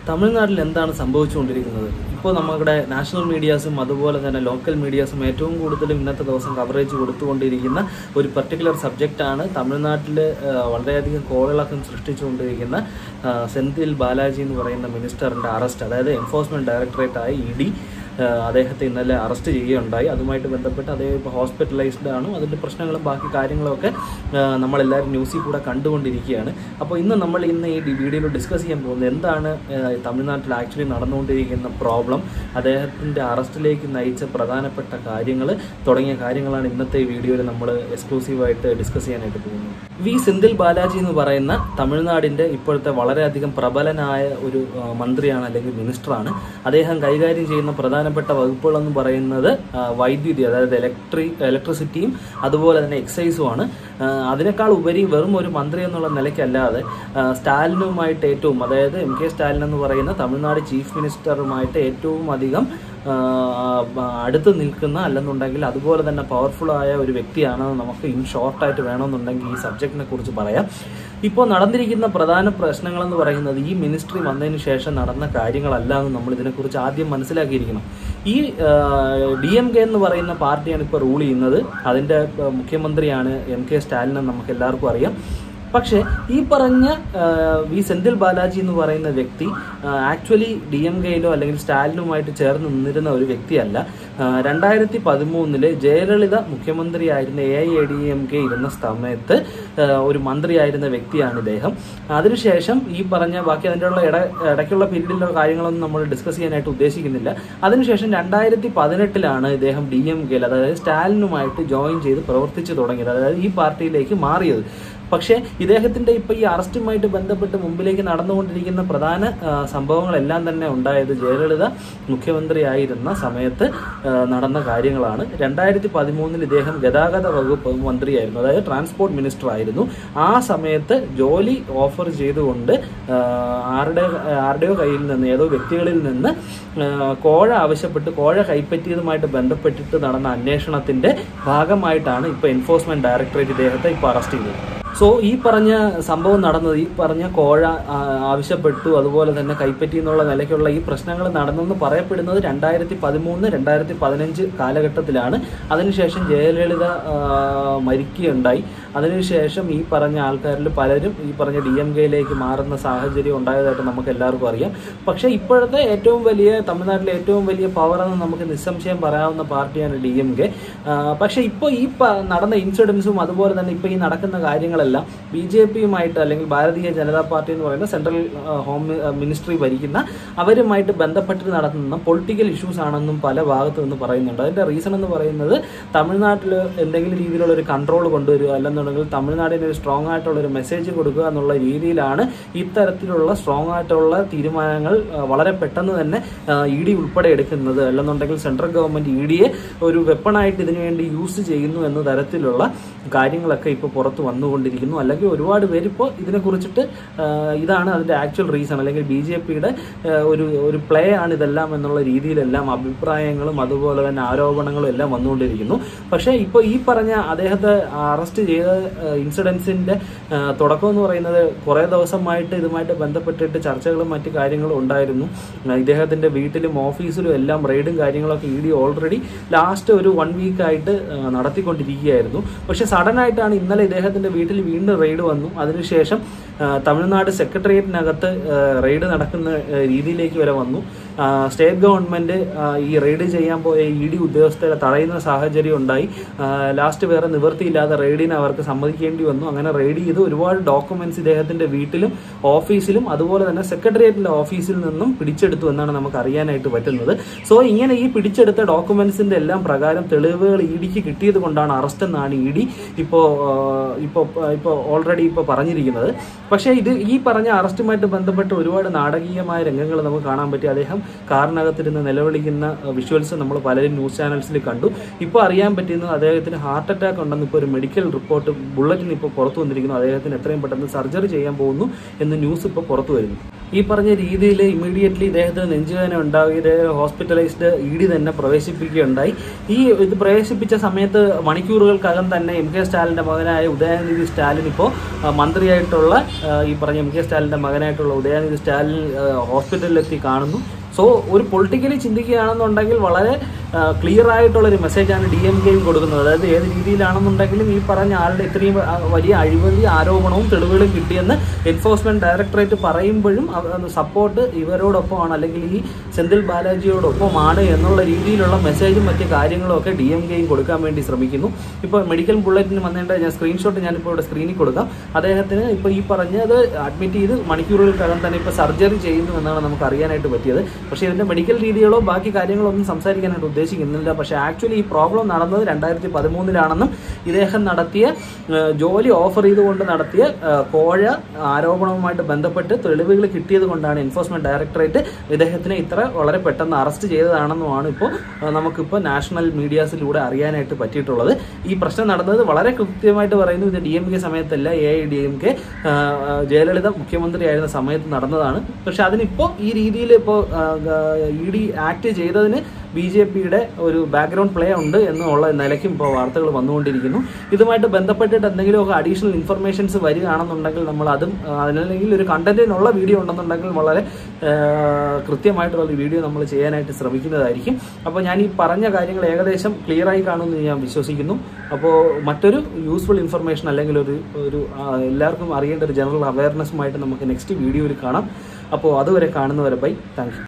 തമിഴ്നാട്ടിൽ എന്താണ് സംഭവിച്ചുകൊണ്ടിരിക്കുന്നത് ഇപ്പോൾ നമ്മുടെ നാഷണൽ മീഡിയാസും അതുപോലെ തന്നെ ലോക്കൽ മീഡിയാസും ഏറ്റവും കൂടുതലും ഇന്നത്തെ ദിവസം കവറേജ് കൊടുത്തുകൊണ്ടിരിക്കുന്ന ഒരു പർട്ടിക്കുലർ സബ്ജക്റ്റാണ് തമിഴ്നാട്ടിൽ വളരെയധികം കോളിളക്കം സൃഷ്ടിച്ചുകൊണ്ടിരിക്കുന്ന ആ, സെന്തിൽ ബാലാജി എന്ന് പറയുന്ന മിനിസ്റ്ററിൻ്റെ അറസ്റ്റ് അതായത് എൻഫോഴ്സ്മെൻറ്റ് ഡയറക്ടറേറ്റായ ഇ ഡി അദ്ദേഹത്തെ ഇന്നലെ അറസ്റ്റ് ചെയ്യുകയുണ്ടായി അതുമായിട്ട് ബന്ധപ്പെട്ട് അദ്ദേഹം ഇപ്പോൾ ഹോസ്പിറ്റലൈസ്ഡ് ആണ് അതിൻ്റെ പ്രശ്നങ്ങളും ബാക്കി കാര്യങ്ങളൊക്കെ ആ, നമ്മളെല്ലാവരും ന്യൂസിൽ കൂടെ കണ്ടുകൊണ്ടിരിക്കുകയാണ് അപ്പോൾ ഇന്ന് നമ്മൾ ഇന്ന് ഈ വീഡിയോയിൽ ഡിസ്കസ് ചെയ്യാൻ പോകുന്നത് എന്താണ് ആ, തമിഴ്നാട്ടിൽ ആക്ച്വലി നടന്നുകൊണ്ടിരിക്കുന്ന പ്രോബ്ലം അദ്ദേഹത്തിൻ്റെ അറസ്റ്റിലേക്ക് നയിച്ച പ്രധാനപ്പെട്ട കാര്യങ്ങൾ തുടങ്ങിയ കാര്യങ്ങളാണ് ഇന്നത്തെ ഈ വീഡിയോയിൽ നമ്മൾ എക്സ്ക്ലൂസീവായിട്ട് ഡിസ്കസ് ചെയ്യാനായിട്ട് പോകുന്നത് വി സെന്തിൽ ബാലാജി എന്ന് പറയുന്ന തമിഴ്നാടിൻ്റെ ഇപ്പോഴത്തെ വളരെയധികം പ്രബലനായ ഒരു ആ, മന്ത്രിയാണ് അല്ലെങ്കിൽ മിനിസ്റ്ററാണ് അദ്ദേഹം കൈകാര്യം ചെയ്യുന്ന പ്രധാനപ്പെട്ട വകുപ്പുകളെന്ന് പറയുന്നത് ആ, വൈദ്യുതി അതായത് ഇലക്ട്രിക് ഇലക്ട്രിസിറ്റിയും അതുപോലെ തന്നെ എക്സൈസുമാണ് ആ, അതിനേക്കാൾ ഉപരി വെറും ഒരു മന്ത്രി എന്നുള്ള നിലയ്ക്കല്ലാതെ ആ, സ്റ്റാലിനുമായിട്ട് ഏറ്റവും അതായത് എം കെ സ്റ്റാലിൻ എന്ന് പറയുന്ന തമിഴ്നാട് ചീഫ് മിനിസ്റ്ററുമായിട്ട് ഏറ്റവും അധികം ആ, ആ, അടുത്ത് നിൽക്കുന്ന അല്ലെന്നുണ്ടെങ്കിൽ അതുപോലെ തന്നെ പവർഫുൾ ആയ ഒരു വ്യക്തിയാണെന്ന് നമുക്ക് ഇൻ ഷോർട്ടായിട്ട് വേണമെന്നുണ്ടെങ്കിൽ ഈ സബ്ജക്റ്റിനെ കുറിച്ച് പറയാം ഇപ്പോൾ നടന്നിരിക്കുന്ന പ്രധാന പ്രശ്നങ്ങളെന്ന് പറയുന്നത് ഈ മിനിസ്ട്രി വന്നതിന് ശേഷം നടന്ന കാര്യങ്ങളല്ല എന്ന് നമ്മൾ ഇതിനെക്കുറിച്ച് ആദ്യം മനസ്സിലാക്കിയിരിക്കണം ഈ ഡി എം കെ എന്ന് പറയുന്ന പാർട്ടിയാണ് ഇപ്പോൾ റൂൾ ചെയ്യുന്നത് അതിൻ്റെ ആ, മുഖ്യമന്ത്രിയാണ് എം കെ സ്റ്റാലിൻ എന്ന് നമുക്ക് എല്ലാവർക്കും അറിയാം പക്ഷേ ഈ പറഞ്ഞ ആ, വി സെന്തിൽ ബാലാജി എന്ന് പറയുന്ന വ്യക്തി ആക്ച്വലി ഡി എം കെയിലോ അല്ലെങ്കിൽ സ്റ്റാലിനുമായിട്ട് ചേർന്ന് നിന്നിരുന്ന ഒരു വ്യക്തിയല്ല ആ, രണ്ടായിരത്തി പതിമൂന്നില് ജയലളിത മുഖ്യമന്ത്രിയായിരുന്ന A I A D M K ഇരുന്ന സമയത്ത് ആ, ഒരു മന്ത്രിയായിരുന്ന വ്യക്തിയാണ് ഇദ്ദേഹം അതിനുശേഷം ഈ പറഞ്ഞ ബാക്കി അതിൻ്റെ ഉള്ള ഇട ഇടയ്ക്കുള്ള പീരീഡിലുള്ള കാര്യങ്ങളൊന്നും നമ്മൾ ഡിസ്കസ് ചെയ്യാനായിട്ട് ഉദ്ദേശിക്കുന്നില്ല അതിനുശേഷം രണ്ടായിരത്തി പതിനെട്ടിലാണ് ഇദ്ദേഹം ഡി എം കെയിൽ അതായത് സ്റ്റാലിനുമായിട്ട് ജോയിൻ ചെയ്ത് പ്രവർത്തിച്ചു തുടങ്ങിയത് അതായത് ഈ പാർട്ടിയിലേക്ക് മാറിയത് പക്ഷേ ഇദ്ദേഹത്തിന്റെ ഇപ്പൊ ഈ അറസ്റ്റുമായിട്ട് ബന്ധപ്പെട്ട് മുമ്പിലേക്ക് നടന്നുകൊണ്ടിരിക്കുന്ന പ്രധാന ആ, സംഭവങ്ങളെല്ലാം തന്നെ ഉണ്ടായത് ജയലളിത മുഖ്യമന്ത്രിയായിരുന്ന സമയത്ത് ആ, നടന്ന കാര്യങ്ങളാണ് രണ്ടായിരത്തി പതിമൂന്നിൽ ഇദ്ദേഹം ഗതാഗത വകുപ്പ് മന്ത്രിയായിരുന്നു അതായത് ട്രാൻസ്പോർട്ട് മിനിസ്റ്റർ ആയിരുന്നു ആ സമയത്ത് ജോലി ഓഫർ ചെയ്തുകൊണ്ട് ആ, ആരുടെ ആരുടെയോ കയ്യിൽ നിന്ന് ഏതോ വ്യക്തികളിൽ നിന്ന് ആ, കോഴ ആവശ്യപ്പെട്ട് കോഴ കൈപ്പറ്റിയതുമായിട്ട് ബന്ധപ്പെട്ടിട്ട് നടന്ന അന്വേഷണത്തിന്റെ ഭാഗമായിട്ടാണ് ഇപ്പൊ എൻഫോഴ്സ്മെന്റ് ഡയറക്ടറേറ്റ് ഇദ്ദേഹത്തെ ഇപ്പൊ അറസ്റ്റ് ചെയ്തത് സോ ഈ പറഞ്ഞ സംഭവം നടന്നത് ഈ പറഞ്ഞ കോഴ ആ, ആവശ്യപ്പെട്ടു അതുപോലെ തന്നെ കൈപ്പറ്റി എന്നുള്ള നിലയ്ക്കുള്ള ഈ പ്രശ്നങ്ങൾ നടന്നെന്ന് പറയപ്പെടുന്നത് രണ്ടായിരത്തി പതിമൂന്ന് രണ്ടായിരത്തി പതിനഞ്ച് കാലഘട്ടത്തിലാണ് അതിനുശേഷം ജയലളിത ആ, മരിക്കുകയുണ്ടായി അതിനുശേഷം ഈ പറഞ്ഞ ആൾക്കാരിൽ പലരും ഈ പറഞ്ഞ ഡി എം കെയിലേക്ക് മാറുന്ന സാഹചര്യം ഉണ്ടായതായിട്ട് നമുക്ക് എല്ലാവർക്കും അറിയാം പക്ഷേ ഇപ്പോഴത്തെ ഏറ്റവും വലിയ തമിഴ്നാട്ടിലെ ഏറ്റവും വലിയ പവർ എന്ന് നമുക്ക് നിസ്സംശയം പറയാവുന്ന പാർട്ടിയാണ് ഡി എം കെ പക്ഷേ ഇപ്പോൾ ഈ പ- നടന്ന ഇൻസിഡൻസും അതുപോലെ തന്നെ ഇപ്പോൾ ഈ നടക്കുന്ന കാര്യങ്ങളെല്ലാം ബി ജെ പിയുമായിട്ട് അല്ലെങ്കിൽ ഭാരതീയ ജനതാ പാർട്ടി എന്ന് പറയുന്ന സെൻട്രൽ ആ, ഹോം മി- ആ, മിനിസ്ട്രി ഭരിക്കുന്ന അവരുമായിട്ട് ബന്ധപ്പെട്ടിട്ട് നടത്തുന്ന പൊളിറ്റിക്കൽ ഇഷ്യൂസ് ആണെന്നും പല ഭാഗത്തു നിന്ന് പറയുന്നുണ്ട് അതിന്റെ റീസൺ എന്ന് പറയുന്നത് തമിഴ്നാട്ടിൽ എന്തെങ്കിലും രീതിയിലുള്ള ഒരു കൺട്രോൾ കൊണ്ടുവരിക അല്ലെന്നുണ്ടെങ്കിൽ തമിഴ്നാടിന് ഒരു സ്ട്രോങ് ആയിട്ടുള്ള ഒരു മെസ്സേജ് കൊടുക്കുക എന്നുള്ള രീതിയിലാണ് ഇത്തരത്തിലുള്ള സ്ട്രോങ് ആയിട്ടുള്ള തീരുമാനങ്ങൾ ആ, വളരെ പെട്ടെന്ന് തന്നെ ഇ ഡി ഉൾപ്പെടെ എടുക്കുന്നത് അല്ലെന്നുണ്ടെങ്കിൽ സെൻട്രൽ ഗവൺമെന്റ് ഇ ഡിയെ ഒരു വെപ്പണായിട്ട് ഇതിനു വേണ്ടി യൂസ് ചെയ്യുന്നു എന്ന തരത്തിലുള്ള കാര്യങ്ങളൊക്കെ ഇപ്പോൾ പുറത്ത് വന്നുകൊണ്ടിരിക്കുന്നു അല്ലെങ്കിൽ ഒരുപാട് പേര് ഇപ്പോൾ ഇതിനെക്കുറിച്ചിട്ട് ആ, ഇതാണ് അതിന്റെ ആക്ച്വൽ റീസൺ അല്ലെങ്കിൽ ബി ജെ പിയുടെ ഒരു ഒരു പ്ലേ ആണ് ഇതെല്ലാം എന്നുള്ള രീതിയിലെല്ലാം അഭിപ്രായങ്ങളും അതുപോലെ തന്നെ ആരോപണങ്ങളും എല്ലാം വന്നുകൊണ്ടിരിക്കുന്നു പക്ഷേ ഇപ്പോൾ ഈ പറഞ്ഞ അദ്ദേഹത്തെ അറസ്റ്റ് ചെയ്ത ഇൻസിഡൻസിന്റെ തുടക്കം എന്ന് പറയുന്നത് കുറേ ദിവസമായിട്ട് ഇതുമായിട്ട് ബന്ധപ്പെട്ടിട്ട് ചർച്ചകളും മറ്റു കാര്യങ്ങളും ഉണ്ടായിരുന്നു ആ, ഇദ്ദേഹത്തിന്റെ വീട്ടിലും ഓഫീസിലും എല്ലാം റെയ്ഡും കാര്യങ്ങളൊക്കെ ഇ ഡി ഓൾറെഡി ലാസ്റ്റ് ഒരു വൺ വീക്ക് ആയിട്ട് ആ, നടത്തിക്കൊണ്ടിരിക്കുകയായിരുന്നു പക്ഷെ സഡൻ ആയിട്ടാണ് ഇന്നലെ ഇദ്ദേഹത്തിന്റെ വീട്ടിൽ വീണ്ടും റെയ്ഡ് വന്നു അതിനുശേഷം ആ, തമിഴ്നാട് സെക്രട്ടേറിയറ്റിനകത്ത് റെയ്ഡ് നടക്കുന്ന ആ, രീതിയിലേക്ക് വരെ വന്നു ആ, സ്റ്റേറ്റ് ഗവൺമെന്റ് ആ, ഈ റെയ്ഡ് ചെയ്യാൻ പോയ ഇ ഡി ഉദ്യോഗസ്ഥരെ തടയുന്ന സാഹചര്യം ഉണ്ടായി ആ, ലാസ്റ്റ് വേറെ നിവൃത്തിയില്ലാതെ റെയ്ഡിന് അവർക്ക് സമ്മതിക്കേണ്ടി വന്നു അങ്ങനെ റെയ്ഡ് ചെയ്ത് ഒരുപാട് ഡോക്യുമെന്റ്സ് ഇദ്ദേഹത്തിന്റെ വീട്ടിലും ഓഫീസിലും അതുപോലെ തന്നെ സെക്രട്ടേറിയറ്റിന്റെ ഓഫീസിൽ നിന്നും പിടിച്ചെടുത്തു എന്നാണ് നമുക്ക് അറിയാനായിട്ട് പറ്റുന്നത് സോ ഇങ്ങനെ ഈ പിടിച്ചെടുത്ത ഡോക്യുമെന്റ്സിന്റെ എല്ലാം പ്രകാരം തെളിവുകൾ ഇ ഡിക്ക് കിട്ടിയത് കൊണ്ടാണ് അറസ്റ്റ് എന്നാണ് ഇ ഡി ഇപ്പോൾ ഇപ്പോൾ ഇപ്പോൾ ഓൾറെഡി ഇപ്പോൾ പറഞ്ഞിരിക്കുന്നത് പക്ഷേ ഇത് ഈ പറഞ്ഞ അറസ്റ്റുമായിട്ട് ബന്ധപ്പെട്ട് ഒരുപാട് നാടകീയമായ രംഗങ്ങൾ നമുക്ക് കാണാൻ പറ്റി അദ്ദേഹം കാറിനകത്തിരുന്ന് നിലവിളിക്കുന്ന വിഷ്വൽസ് നമ്മൾ പലരും ന്യൂസ് ചാനൽസിൽ കണ്ടു ഇപ്പോൾ അറിയാൻ പറ്റുന്നത് അദ്ദേഹത്തിന് ഹാർട്ട് അറ്റാക്ക് ഉണ്ടെന്ന് ഇപ്പോൾ ഒരു മെഡിക്കൽ റിപ്പോർട്ട് ബുള്ളറ്റിന് ഇപ്പോൾ പുറത്തു വന്നിരിക്കുന്നു അദ്ദേഹത്തിന് എത്രയും പെട്ടെന്ന് സർജറി ചെയ്യാൻ പോകുന്നു എന്ന് ന്യൂസ് ഇപ്പോൾ പുറത്തു വരുന്നു ഈ പറഞ്ഞ രീതിയിൽ ഇമ്മീഡിയറ്റ്ലി ഇദ്ദേഹത്തിന് നെഞ്ചുവേദന ഉണ്ടാവുകയും ഇദ്ദേഹം ഹോസ്പിറ്റലൈസ്ഡ് ഇ ഡി തന്നെ പ്രവേശിപ്പിക്കുകയുണ്ടായി ഈ ഇത് പ്രവേശിപ്പിച്ച സമയത്ത് മണിക്കൂറുകൾക്കകം തന്നെ എം കെ സ്റ്റാലിൻ്റെ മകനായ ഉദയനിധി സ്റ്റാലിൻ ഇപ്പോൾ മന്ത്രിയായിട്ടുള്ള ആ, ഈ പറഞ്ഞ എം കെ സ്റ്റാലിൻ്റെ മകനായിട്ടുള്ള ഉദയനിധി സ്റ്റാലിൻ ആ, ഹോസ്പിറ്റലിലെത്തി കാണുന്നു സോ ഒരു പൊളിറ്റിക്കലി ചിന്തിക്കുകയാണെന്നുണ്ടെങ്കിൽ വളരെ ക്ലിയർ ആയിട്ടുള്ള ഒരു മെസ്സേജാണ് ഡി എം കെയും കൊടുക്കുന്നത് അതായത് ഏത് രീതിയിലാണെന്നുണ്ടെങ്കിലും ഈ പറഞ്ഞ ആളുടെ ഇത്രയും ആ, വലിയ അഴിമതി ആരോപണവും തെളിവുകളും കിട്ടിയെന്ന് എൻഫോഴ്സ്മെന്റ് ഡയറക്ടറേറ്റ് പറയുമ്പോഴും സപ്പോർട്ട് ഇവരോടൊപ്പമാണ് അല്ലെങ്കിൽ ഈ സെന്തിൽ ബാലാജിയോടൊപ്പമാണ് എന്നുള്ള രീതിയിലുള്ള മെസ്സേജും മറ്റ് കാര്യങ്ങളും ഒക്കെ ഡി എം കെയും കൊടുക്കാൻ വേണ്ടി ശ്രമിക്കുന്നു ഇപ്പോൾ മെഡിക്കൽ ബുള്ളറ്റിന് വന്നേണ്ട ഞാൻ സ്ക്രീൻഷോട്ട് ഞാനിപ്പോൾ ഇവിടെ സ്ക്രീനിൽ കൊടുക്കാം അദ്ദേഹത്തിന് ഇപ്പോൾ ഈ പറഞ്ഞത് അഡ്മിറ്റ് ചെയ്ത് മണിക്കൂറുകൾക്കകം തന്നെ ഇപ്പോൾ സർജറി ചെയ്യുന്നു എന്നാണ് നമുക്ക് അറിയാനായിട്ട് പറ്റിയത് പക്ഷേ ഇതിന്റെ മെഡിക്കൽ രീതികളോ ബാക്കി കാര്യങ്ങളോ ഒന്നും സംസാരിക്കാനായിട്ട് ഉദ്ദേശിക്കുന്നില്ല പക്ഷേ ആക്ച്വലി ഈ പ്രോബ്ലം നടന്നത് രണ്ടായിരത്തി പതിമൂന്നിലാണെന്നും ഇദ്ദേഹം നടത്തിയ ആ, ജോലി ഓഫർ ചെയ്തുകൊണ്ട് നടത്തിയ ആ, കോഴ ആരോപണവുമായിട്ട് ബന്ധപ്പെട്ട് തെളിവുകൾ കിട്ടിയത് കൊണ്ടാണ് എൻഫോഴ്സ്മെന്റ് ഡയറക്ടറേറ്റ് ഇദ്ദേഹത്തിനെ ഇത്ര വളരെ പെട്ടെന്ന് അറസ്റ്റ് ചെയ്തതാണെന്നുമാണ് ഇപ്പോൾ ആ, നമുക്കിപ്പോൾ നാഷണൽ മീഡിയാസിലൂടെ അറിയാനായിട്ട് പറ്റിയിട്ടുള്ളത് ഈ പ്രശ്നം നടന്നത് വളരെ കൃത്യമായിട്ട് പറയുന്നു ഇത് ഡി എം കെ സമയത്തല്ല A I D M K Jayalalithaa മുഖ്യമന്ത്രിയായിരുന്ന സമയത്ത് നടന്നതാണ് പക്ഷെ അതിനിപ്പോൾ ഈ രീതിയിൽ ഇപ്പോൾ ഇ ഡി ആക്ട് ചെയ്തതിന് ബി ജെ പിയുടെ ഒരു ബാക്ക്ഗ്രൗണ്ട് പ്ലേ ഉണ്ട് എന്നുള്ള നിലയ്ക്കും ഇപ്പോൾ വാർത്തകൾ വന്നുകൊണ്ടിരിക്കുന്നു ഇതുമായിട്ട് ബന്ധപ്പെട്ടിട്ട് എന്തെങ്കിലുമൊക്കെ അഡീഷണൽ ഇൻഫർമേഷൻസ് വരികയാണെന്നുണ്ടെങ്കിൽ നമ്മൾ അതും ആ, അതിനല്ലെങ്കിൽ ഒരു കണ്ടന്റിനുള്ള വീഡിയോ ഉണ്ടെന്നുണ്ടെങ്കിൽ വളരെ ആ, കൃത്യമായിട്ടുള്ള ഒരു വീഡിയോ നമ്മൾ ചെയ്യാനായിട്ട് ശ്രമിക്കുന്നതായിരിക്കും അപ്പോൾ ഞാൻ ഈ പറഞ്ഞ കാര്യങ്ങൾ ഏകദേശം ക്ലിയർ ആയി കാണുമെന്ന് ഞാൻ വിശ്വസിക്കുന്നു അപ്പോൾ മറ്റൊരു യൂസ്ഫുൾ ഇൻഫർമേഷൻ അല്ലെങ്കിൽ ഒരു ഒരു ആ, എല്ലാവർക്കും അറിയേണ്ട ഒരു ജനറൽ അവയർനെസ്സുമായിട്ട് നമുക്ക് നെക്സ്റ്റ് വീഡിയോയിൽ കാണാം അപ്പോൾ അതുവരെ കാണുന്നവരെ ബൈ താങ്ക് യു